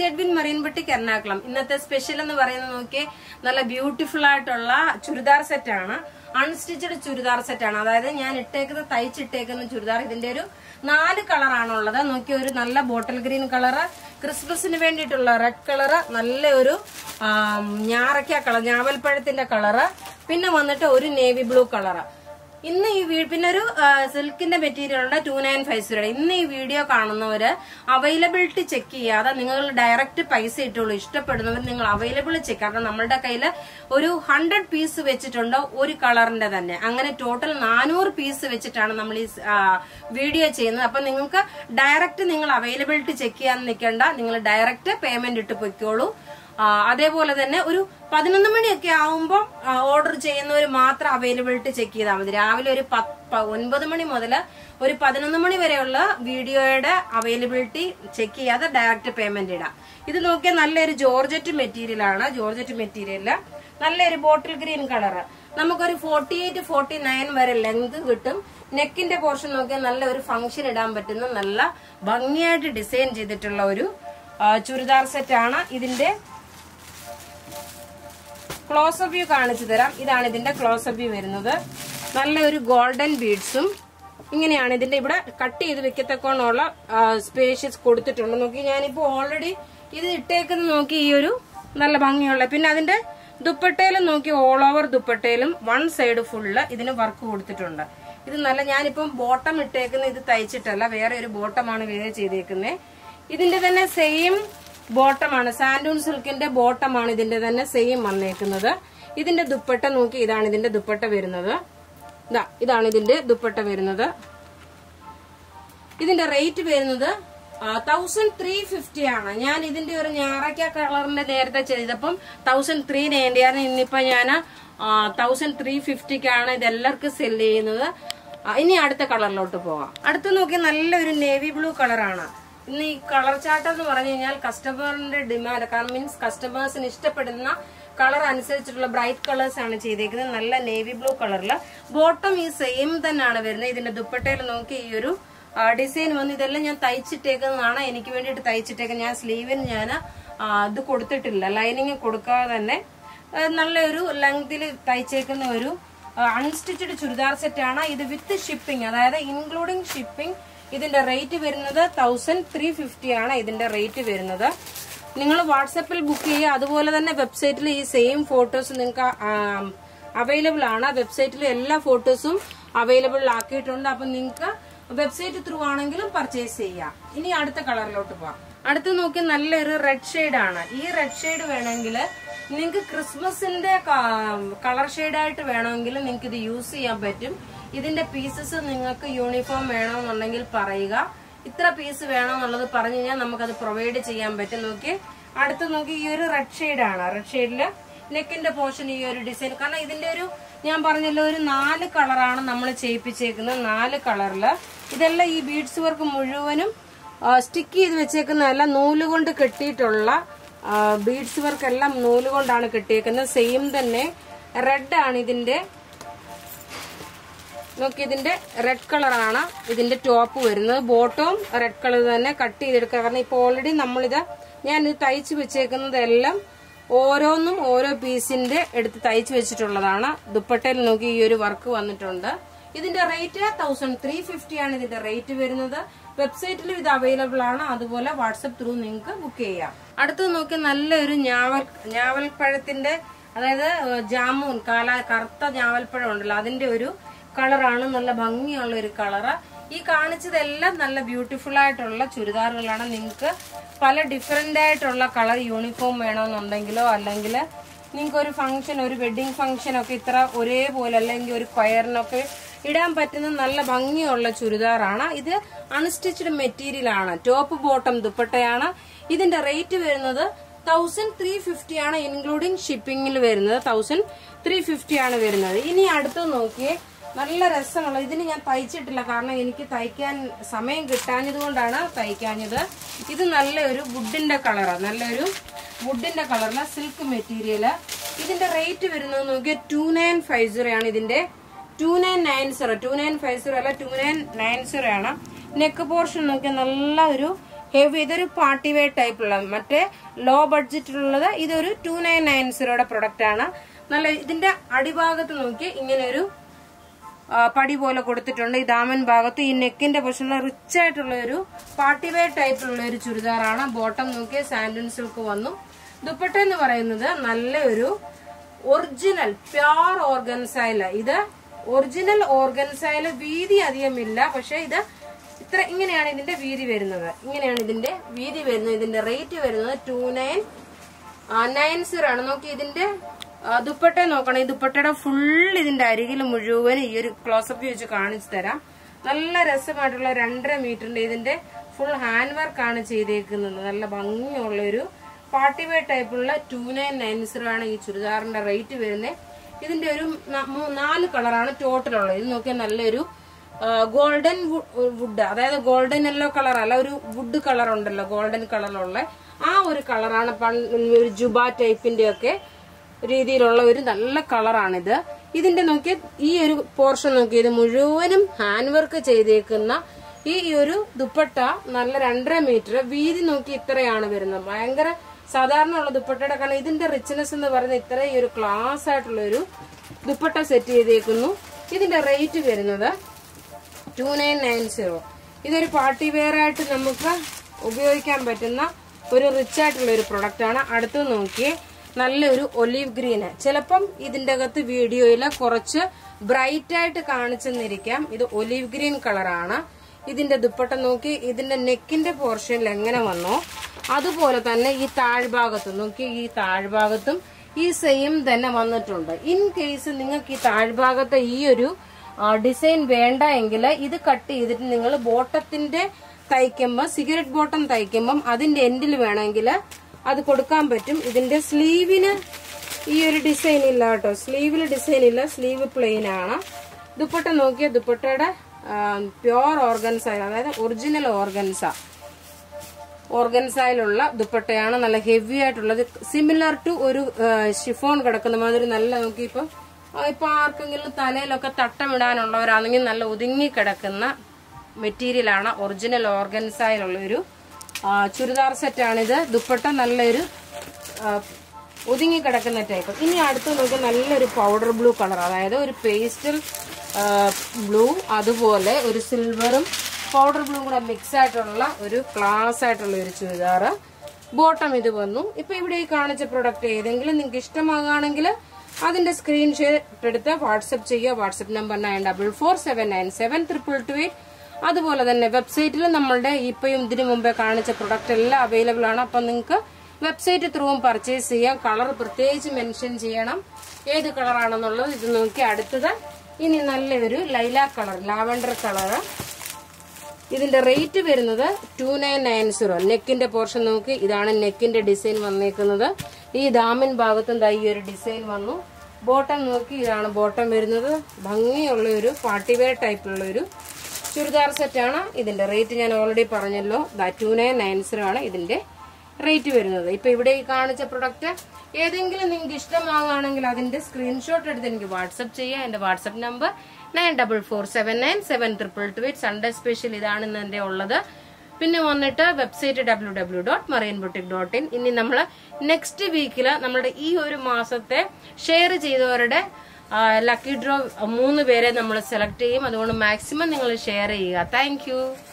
Lissy Edwin Marine Boutique Ernakulam ഇന്നത്തെ special എന്ന് പറയുന്നത് നോക്കിയേ നല്ല ബ്യൂട്ടിഫുൾ ആയിട്ടുള്ള ചുരിദാർ സെറ്റ് ആണ് അൺസ്റ്റിച്ചഡ് ചുരിദാർ സെറ്റ് ആണ് അതായത് ഞാൻ ഇട്ടേക്കുന്ന തയ്ച്ചിട്ടേക്കുന്ന ചുരിദാർ ഇതിന്റെ ഒരു നാല് കളറാണുള്ളത് നോക്കിയ ഒരു നല്ല ബോട്ടിൽ ഗ്രീൻ കളറ് ക്രിസ്മസിന് വേണ്ടിയിട്ടുള്ള റെഡ് കളറ് നല്ല ഒരു ആം, ഞാറയ്ക്ക കളർ ഞാവൽപ്പഴത്തിന്റെ കളറ് പിന്നെ വന്നിട്ട് ഒരു നേവി ബ്ലൂ കളറ് ഇന്ന് ഈ വീ പിന്നെ ഒരു സിൽക്കിന്റെ മെറ്റീരിയൽ ഉണ്ട് ടു നയൻ ഫൈവ് സീറോ ഇന്ന് ഈ വീഡിയോ കാണുന്നവര് അവൈലബിലിറ്റി ചെക്ക് ചെയ്യാതെ നിങ്ങൾ ഡയറക്റ്റ് പൈസ ഇട്ടുള്ളൂ ഇഷ്ടപ്പെടുന്നവർ നിങ്ങൾ അവൈലബിൾ ചെക്ക് കാരണം നമ്മളുടെ കയ്യിൽ ഒരു ഹൺഡ്രഡ് പീസ് വെച്ചിട്ടുണ്ട് ഒരു കളറിന്റെ തന്നെ അങ്ങനെ ടോട്ടൽ നാനൂറ് പീസ് വെച്ചിട്ടാണ് നമ്മൾ ഈ വീഡിയോ ചെയ്യുന്നത് അപ്പൊ നിങ്ങൾക്ക് ഡയറക്റ്റ് നിങ്ങൾ അവൈലബിലിറ്റി ചെക്ക് ചെയ്യാൻ നിൽക്കേണ്ട നിങ്ങൾ ഡയറക്റ്റ് പേയ്മെന്റ് ഇട്ട് പൊയ്ക്കോളൂ ആ, അതേപോലെ തന്നെ ഒരു പതിനൊന്ന് മണിയൊക്കെ ആവുമ്പോൾ ഓർഡർ ചെയ്യുന്നവർ മാത്രം അവൈലബിലിറ്റി ചെക്ക് ചെയ്താൽ മതി രാവിലെ ഒരു പത്ത് പ- ഒൻപത് മണി മുതൽ ഒരു പതിനൊന്ന് മണി വരെയുള്ള വീഡിയോയുടെ അവൈലബിലിറ്റി ചെക്ക് ചെയ്യാതെ ഡയറക്റ്റ് പേയ്മെന്റ് ഇടാം ഇത് നോക്കിയാൽ നല്ലൊരു ജോർജറ്റ് മെറ്റീരിയൽ ആണ് ജോർജറ്റ് മെറ്റീരിയല് നല്ലൊരു ബോട്ടിൽ ഗ്രീൻ കളറ് നമുക്കൊരു ഫോർട്ടി എയ്റ്റ് ഫോർട്ടി നയൻ വരെ ലെങ്ത് കിട്ടും നെക്കിന്റെ പോർഷൻ നോക്കിയാൽ നല്ല ഒരു ഫംഗ്ഷൻ ഇടാൻ പറ്റുന്ന നല്ല ഭംഗിയായിട്ട് ഡിസൈൻ ചെയ്തിട്ടുള്ള ഒരു ആ, ചുരിദാർ സെറ്റ് ആണ് ഇതിന്റെ ക്ലോസപ്പ് വ്യൂ കാണിച്ചു തരാം ഇതാണ് ഇതിന്റെ ക്ലോസപ്പ് വ്യൂ വരുന്നത് നല്ലൊരു ഗോൾഡൻ ബീഡ്സും ഇങ്ങനെയാണ് ഇതിന്റെ ഇവിടെ കട്ട് ചെയ്ത് വെക്കത്തക്കോണമുള്ള സ്പേഷ്യസ് കൊടുത്തിട്ടുണ്ട് നോക്കി ഞാനിപ്പോ ഓൾറെഡി ഇത് ഇട്ടേക്കുന്നത് നോക്കി ഈ ഒരു നല്ല ഭംഗിയുള്ള പിന്നെ അതിന്റെ ദുപ്പട്ടയിലും നോക്കി ഓൾ ഓവർ ദുപ്പട്ടയിലും വൺ സൈഡ് ഫുള്ള് ഇതിന് വർക്ക് കൊടുത്തിട്ടുണ്ട് ഇത് നല്ല ഞാനിപ്പം ബോട്ടം ഇട്ടേക്കുന്ന ഇത് തയ്ച്ചിട്ടല്ല വേറെ ഒരു ബോട്ടമാണ് വേറെ ചെയ്തേക്കുന്നത് ഇതിന്റെ തന്നെ സെയിം ബോട്ടമാണ് സാൻഡൂൺ സിൽക്കിന്റെ ബോട്ടമാണ് ഇതിന്റെ തന്നെ സെയിം വന്നേക്കുന്നത് ഇതിന്റെ ദുപ്പട്ട നോക്കി ഇതാണ് ഇതിന്റെ ദുപ്പട്ട വരുന്നത് ഇതാ ഇതാണ് ഇതിന്റെ ദുപ്പട്ട വരുന്നത് ഇതിന്റെ റേറ്റ് വരുന്നത് തൗസൻഡ് ത്രീ ഫിഫ്റ്റി ആണ് ഞാൻ ഇതിന്റെ ഒരു ഞാറയ്ക്ക കളറിന്റെ നേരത്തെ ചെയ്തപ്പം തൗസൻഡ് ത്രീ നയൻറ്റി ആണ് ഇന്നിപ്പോ ഞാൻ തൗസൻഡ് ത്രീ ഫിഫ്റ്റിക്കാണ് ഇത് എല്ലാവർക്കും സെല് ചെയ്യുന്നത് ആ, ഇനി അടുത്ത കളറിലോട്ട് പോവാം അടുത്ത് നോക്കി നല്ലൊരു നേവി ബ്ലൂ കളറാണ് ഇന്ന് ഈ കളർ ചാർട്ട് എന്ന് പറഞ്ഞു കഴിഞ്ഞാൽ കസ്റ്റമറിന്റെ ഡിമാൻഡ് കാരണം മീൻസ് കസ്റ്റമേഴ്സിന് ഇഷ്ടപ്പെടുന്ന കളർ അനുസരിച്ചിട്ടുള്ള ബ്രൈറ്റ് കളേഴ്സ് ആണ് ചെയ്തേക്കുന്നത് നല്ല നേവി ബ്ലൂ കളറിൽ ബോട്ടം ഈ സെയിം തന്നെയാണ് വരുന്നത് ഇതിന്റെ ദുപ്പട്ടയിൽ നോക്കി ഈ ഒരു ഡിസൈൻ വന്ന് ഇതെല്ലാം ഞാൻ തയ്ച്ചിട്ടേക്കുന്നതാണ് എനിക്ക് വേണ്ടിയിട്ട് തയ്ച്ചിട്ടേക്കുന്നത് ഞാൻ സ്ലീവിന് ഞാൻ ആ, ഇത് കൊടുത്തിട്ടില്ല ലൈനിങ് കൊടുക്കാതെ തന്നെ ആ, നല്ലൊരു ലെങ്തിൽ തയ്ച്ചേക്കുന്ന ഒരു അൺസ്റ്റിച്ചഡ് ചുരിദാർ സെറ്റ് ആണ് ഇത് വിത്ത് ഷിപ്പിംഗ് അതായത് ഇൻക്ലൂഡിങ് ഷിപ്പിംഗ് ഇതിന്റെ റേറ്റ് വരുന്നത് തൗസൻഡ് ത്രീ ഫിഫ്റ്റി ആണ് ഇതിന്റെ റേറ്റ് വരുന്നത് നിങ്ങൾ വാട്സപ്പിൽ ബുക്ക് ചെയ്യുക അതുപോലെ തന്നെ വെബ്സൈറ്റിൽ ഈ സെയിം ഫോട്ടോസ് നിങ്ങൾക്ക് അവൈലബിൾ ആണ് വെബ്സൈറ്റിൽ എല്ലാ ഫോട്ടോസും അവൈലബിൾ ആക്കിയിട്ടുണ്ട് അപ്പം നിങ്ങൾക്ക് വെബ്സൈറ്റ് ത്രൂ ആണെങ്കിലും പർച്ചേസ് ചെയ്യാം ഇനി അടുത്ത കളറിലോട്ട് പോവാം അടുത്ത് നോക്കി നല്ലൊരു റെഡ് ഷെയ്ഡ് ആണ് ഈ റെഡ് ഷെയ്ഡ് വേണമെങ്കിൽ നിങ്ങൾക്ക് ക്രിസ്മസിന്റെ കളർ ഷെയ്ഡായിട്ട് വേണമെങ്കിൽ നിങ്ങൾക്ക് ഇത് യൂസ് ചെയ്യാൻ പറ്റും ഇതിന്റെ പീസസ് നിങ്ങൾക്ക് യൂണിഫോം വേണമെന്നുണ്ടെങ്കിൽ പറയുക ഇത്ര പീസ് വേണമെന്നുള്ളത് പറഞ്ഞു കഴിഞ്ഞാൽ നമുക്കത് പ്രൊവൈഡ് ചെയ്യാൻ പറ്റും നോക്കി അടുത്ത് നോക്കി ഈ ഒരു റെഡ് ഷെയ്ഡ് ആണ് റെഡ് ഷെയ്ഡില് നെക്കിന്റെ പോർഷൻ ഈ ഒരു ഡിസൈൻ കാരണം ഇതിന്റെ ഒരു ഞാൻ പറഞ്ഞല്ലോ ഒരു നാല് കളറാണ് നമ്മൾ ചെയ്യിപ്പിച്ചേക്കുന്നത് നാല് കളറില് ഇതെല്ലാം ഈ ബീഡ്സ് വർക്ക് മുഴുവനും സ്റ്റിക്ക് ചെയ്ത് വെച്ചേക്കുന്നതല്ല നൂല് കൊണ്ട് കെട്ടിയിട്ടുള്ള ബീഡ്സ് വർക്ക് എല്ലാം നൂല് കൊണ്ടാണ് കെട്ടിയേക്കുന്നത് സെയിം തന്നെ റെഡ് ആണ് ഇതിന്റെ നോക്കി ഇതിന്റെ റെഡ് കളറാണ് ഇതിന്റെ ടോപ്പ് വരുന്നത് ബോട്ടവും റെഡ് കളർ തന്നെ കട്ട് ചെയ്തെടുക്കുക കാരണം ഇപ്പൊ ഓൾറെഡി നമ്മളിത് ഞാൻ ഇത് തയ്ച്ച് വെച്ചേക്കുന്നതെല്ലാം ഓരോന്നും ഓരോ പീസിന്റെ എടുത്ത് തയ്ച്ച് വെച്ചിട്ടുള്ളതാണ് ദുപ്പട്ടയിൽ നോക്കി ഈ ഒരു വർക്ക് വന്നിട്ടുണ്ട് ഇതിന്റെ റേറ്റ് തൗസൻഡ് ത്രീ ഫിഫ്റ്റി ആണ് ഇതിന്റെ റേറ്റ് വരുന്നത് വെബ്സൈറ്റിലും ഇത് അവൈലബിൾ ആണ് അതുപോലെ വാട്സപ്പ് ത്രൂ നിങ്ങൾക്ക് ബുക്ക് ചെയ്യാം അടുത്ത് നോക്കി നല്ലൊരു ഞാവൽ ഞാവൽപ്പഴത്തിന്റെ അതായത് ജാമൂൻ കാല കറുത്ത ഞാവൽപ്പഴം ഉണ്ടല്ലോ അതിന്റെ ഒരു കളറാണ് നല്ല ഭംഗിയുള്ള ഒരു കളറ് ഈ കാണിച്ചതെല്ലാം നല്ല ബ്യൂട്ടിഫുൾ ആയിട്ടുള്ള ചുരിദാറുകളാണ് നിങ്ങൾക്ക് പല ഡിഫറെന്റ് ആയിട്ടുള്ള കളർ യൂണിഫോം വേണമെന്നുണ്ടെങ്കിലോ അല്ലെങ്കിൽ നിങ്ങൾക്ക് ഒരു ഫംഗ്ഷൻ ഒരു വെഡിങ് ഫംഗ്ഷൻ ഒക്കെ ഇത്ര ഒരേപോലെ അല്ലെങ്കിൽ ഒരു കൊയറിനൊക്കെ ഇടാൻ പറ്റുന്ന നല്ല ഭംഗിയുള്ള ചുരിദാറാണ് ഇത് അൺസ്റ്റിച്ച്ഡ് മെറ്റീരിയൽ ആണ് ടോപ്പ് ബോട്ടം ദുപ്പട്ടയാണ് ഇതിന്റെ റേറ്റ് വരുന്നത് തൗസൻഡ് ത്രീ ഫിഫ്റ്റി ആണ് ഇൻക്ലൂഡിങ് ഷിപ്പിംഗിൽ വരുന്നത് തൗസൻഡ് ത്രീ ഫിഫ്റ്റി ആണ് വരുന്നത് ഇനി അടുത്ത് നോക്കിയേ നല്ല രസമുള്ള ഇതിന് ഞാൻ തയ്ച്ചിട്ടില്ല കാരണം എനിക്ക് തയ്ക്കാൻ സമയം കിട്ടാഞ്ഞത് കൊണ്ടാണ് തയ്ക്കാഞ്ഞത് ഇത് നല്ലൊരു വുഡിന്റെ കളറാണ് നല്ലൊരു വുഡിന്റെ കളറിലെ സിൽക്ക് മെറ്റീരിയല് ഇതിന്റെ റേറ്റ് വരുന്നത് നോക്കിയാൽ ടു നയൻ ഫൈവ് സീറോ ആണ് ഇതിന്റെ two nine nine zero two nine five zero അല്ല ടു നയൻ നയൻ സീറോ ആണ് നെക്ക് പോർഷൻ നോക്കിയാൽ നല്ല ഒരു ഹെവി ഇതൊരു പാർട്ടി വെയർ ടൈപ്പുള്ള മറ്റേ ലോ ബഡ്ജറ്റിലുള്ളത് ഇതൊരു ടു നയൻ നയൻ സീറോയുടെ പ്രൊഡക്റ്റ് ആണ് നല്ല ഇതിന്റെ അടിഭാഗത്ത് നോക്കി ഇങ്ങനെ ഒരു ആ, പടി പോലെ കൊടുത്തിട്ടുണ്ട് ഈ ദാമൻ ഭാഗത്ത് ഈ നെക്കിന്റെ പൊസിഷനിൽ റിച്ച് ആയിട്ടുള്ള ഒരു പാർട്ടി വെയർ ടൈപ്പിലുള്ള ഒരു ചുരിദാറാണ് ബോട്ടം നോക്കിയ സാൻഡൻ സിൽക്ക് വന്നു ദുപ്പട്ട എന്ന് പറയുന്നത് നല്ലൊരു ഒറിജിനൽ പ്യോർ ഓർഗൻസൈല ഇത് ഒറിജിനൽ ഓർഗൻസൈല വീതി അധികമില്ല പക്ഷെ ഇത് ഇത്ര ഇങ്ങനെയാണ് ഇതിന്റെ വീതി വരുന്നത് ഇങ്ങനെയാണ് ഇതിന്റെ വീതി വരുന്നത് ഇതിന്റെ റേറ്റ് വരുന്നത് ടു നയൻ നയൻ സീറോ ആണ് നോക്കി ഇതിന്റെ ആ, ദുപ്പട്ട നോക്കണം ഈ ദുപ്പട്ടയുടെ ഫുൾ ഇതിന്റെ അരികിൽ മുഴുവൻ ഈ ഒരു ക്ലോസപ്പ് വെച്ച് കാണിച്ചു തരാം നല്ല രസമായിട്ടുള്ള രണ്ടര മീറ്ററിന്റെ ഇതിന്റെ ഫുൾ ഹാൻഡ് വർക്ക് ആണ് ചെയ്തേക്കുന്നത് നല്ല ഭംഗിയുള്ള ഒരു പാർട്ടി വെയർ ടൈപ്പുള്ള ടു നയൻ നയൻ സീറോ ആണ് ഈ ചുരിദാറിന്റെ റേറ്റ് വരുന്നത് ഇതിന്റെ ഒരു ന- മൂ- നാല് കളറാണ് ടോട്ടൽ ഉള്ളത് ഇത് നോക്കിയാൽ നല്ലൊരു ഗോൾഡൻ വുഡ് അതായത് ഗോൾഡൻ യെല്ലോ കളർ അല്ല ഒരു വുഡ് കളർ ഉണ്ടല്ലോ ഗോൾഡൻ കളറുള്ള ആ ഒരു കളറാണ് ഒരു ജുബ ടൈപ്പിന്റെ ഒക്കെ രീതിയിലുള്ള ഒരു നല്ല കളറാണിത് ഇതിന്റെ നോക്കിയ ഈ ഒരു പോർഷൻ നോക്കി ഇത് മുഴുവനും ഹാൻഡ് വർക്ക് ചെയ്തേക്കുന്ന ഈ ഒരു ദുപ്പട്ട നല്ല രണ്ടര മീറ്റർ വീതി നോക്കി ഇത്രയാണ് വരുന്നത് ഭയങ്കര സാധാരണ ഉള്ള ദുപ്പട്ടയുടെ കാരണം ഇതിന്റെ റിച്ച്നെസ് എന്ന് പറയുന്നത് ഇത്ര ഈ ഒരു ക്ലാസ് ആയിട്ടുള്ള ഒരു ദുപ്പട്ട സെറ്റ് ചെയ്തേക്കുന്നു ഇതിന്റെ റേറ്റ് വരുന്നത് ടു നയൻ നയൻ സീറോ ഇതൊരു പാർട്ടി വെയർ ആയിട്ട് നമുക്ക് ഉപയോഗിക്കാൻ പറ്റുന്ന ഒരു റിച്ച് ആയിട്ടുള്ള ഒരു പ്രൊഡക്റ്റ് ആണ് അടുത്ത് നോക്കിയേ നല്ലൊരു ഒലീവ് ഗ്രീന് ചിലപ്പം ഇതിന്റെ അകത്ത് വീഡിയോയിൽ കുറച്ച് ബ്രൈറ്റ് ആയിട്ട് കാണിച്ചെന്നിരിക്കാം ഇത് ഒലീവ് ഗ്രീൻ കളറാണ് ഇതിന്റെ ദുപ്പട്ട നോക്കി ഇതിന്റെ നെക്കിന്റെ പോർഷനിൽ എങ്ങനെ വന്നോ അതുപോലെ തന്നെ ഈ താഴ്ഭാഗത്ത് നോക്കി ഈ താഴ്ഭാഗത്തും ഈ സെയിം തന്നെ വന്നിട്ടുണ്ട് ഇൻ കേസ് നിങ്ങൾക്ക് ഈ താഴ്ഭാഗത്തെ ഈ ഒരു ഡിസൈൻ വേണ്ട എങ്കിൽ ഇത് കട്ട് ചെയ്തിട്ട് നിങ്ങൾ ബോട്ടത്തിന്റെ തയ്ക്കുമ്പോൾ സിഗരറ്റ് ബോട്ടം തയ്ക്കുമ്പം അതിന്റെ എൻഡിൽ വേണമെങ്കിൽ അത് കൊടുക്കാൻ പറ്റും ഇതിന്റെ സ്ലീവിന് ഈ ഒരു ഡിസൈൻ ഇല്ല കേട്ടോ സ്ലീവിൽ ഡിസൈൻ ഇല്ല സ്ലീവ് പ്ലെയിൻ ആണ് ദുപ്പട്ട നോക്കിയ ദുപ്പട്ടയുടെ പ്യോർ ഓർഗൻസ അതായത് ഒറിജിനൽ ഓർഗൻസ ഓർഗൻസായിലുള്ള ദുപ്പട്ടയാണ് നല്ല ഹെവി ആയിട്ടുള്ളത് സിമിലർ ടു ഒരു ഷിഫോൺ കിടക്കുന്ന മാതിരി നല്ല നോക്കി ഇപ്പം ആ, ഇപ്പൊ ആർക്കെങ്കിലും തലയിലൊക്കെ തട്ടമിടാനുള്ളവരാണെങ്കിൽ നല്ല ഒതുങ്ങി കിടക്കുന്ന മെറ്റീരിയലാണ് ഒറിജിനൽ ഓർഗൻസായിലുള്ള ഒരു ആ, ചുരിദാർ സെറ്റാണിത് ദുപ്പട്ട നല്ലൊരു ആ, ഒതുങ്ങി കിടക്കുന്ന ടൈപ്പ് ഇനി അടുത്ത് നോക്കി നല്ലൊരു പൗഡർ ബ്ലൂ കളർ അതായത് ഒരു പേസ്റ്റൽ ബ്ലൂ അതുപോലെ ഒരു സിൽവറും പൗഡർ ബ്ലൂ കൂടെ മിക്സ് ആയിട്ടുള്ള ഒരു ക്ലാസ് ആയിട്ടുള്ള ഒരു ചുരിദാർ ബോട്ടം ഇത് വന്നു ഇപ്പൊ ഇവിടെ ഈ കാണിച്ച പ്രൊഡക്റ്റ് ഏതെങ്കിലും നിങ്ങൾക്ക് ഇഷ്ടമാകുകയാണെങ്കിൽ അതിന്റെ സ്ക്രീൻഷോട്ട് എടുത്ത് വാട്സപ്പ് ചെയ്യുക WhatsApp number nine double four seven nine seven triple two eight അതുപോലെ തന്നെ വെബ്സൈറ്റിൽ നമ്മളുടെ ഇപ്പം ഇതിനു മുമ്പേ കാണിച്ച പ്രൊഡക്റ്റ് എല്ലാം അവൈലബിൾ ആണ് അപ്പം നിങ്ങൾക്ക് വെബ്സൈറ്റ് ത്രൂവും പർച്ചേസ് ചെയ്യാം കളർ പ്രത്യേകിച്ച് മെൻഷൻ ചെയ്യണം ഏത് കളറാണെന്നുള്ളത് ഇത് നോക്കി അടുത്തത് ഇനി നല്ലൊരു ലൈല കളർ ലാവൻഡർ കളർ ഇതിന്റെ റേറ്റ് വരുന്നത് ടു നയൻ നയൻ സീറോ നെക്കിന്റെ പോർഷൻ നോക്കി ഇതാണ് നെക്കിന്റെ ഡിസൈൻ വന്നേക്കുന്നത് ഈ ദാമൻ ഭാഗത്തും ദാ ഈ ഒരു ഡിസൈൻ വന്നു ബോട്ടം നോക്കി ഇതാണ് ബോട്ടം വരുന്നത് ഭംഗിയുള്ള ഒരു പാർട്ടി വെയർ ടൈപ്പിലുള്ള ഒരു ചുരിദാർ സെറ്റാണ് ഇതിന്റെ റേറ്റ് ഞാൻ ഓൾറെഡി പറഞ്ഞല്ലോ ദാ ടു നയൻ നയൻ സീറോ ആണ് ഇതിന്റെ റേറ്റ് വരുന്നത് ഇപ്പൊ ഇവിടെ ഈ കാണിച്ച പ്രൊഡക്റ്റ് ഏതെങ്കിലും നിങ്ങൾക്ക് ഇഷ്ടമാകുകയാണെങ്കിൽ അതിന്റെ സ്ക്രീൻഷോട്ട് എടുത്ത് എനിക്ക് വാട്സപ്പ് ചെയ്യാം എന്റെ WhatsApp number nine double four seven nine seven triple two eight Sunday special ഇതാണ് ഇന്ന് എന്റെ ഉള്ളത് പിന്നെ വന്നിട്ട് website W W dot Marian boutique dot in ഇനി നമ്മൾ നെക്സ്റ്റ് വീക്കിൽ നമ്മുടെ ഈ ഒരു മാസത്തെ ഷെയർ ചെയ്തവരുടെ ലക്കി ഡ്രോ മൂന്ന് പേരെ നമ്മൾ സെലക്ട് ചെയ്യും അതുകൊണ്ട് മാക്സിമം നിങ്ങൾ ഷെയർ ചെയ്യുക താങ്ക്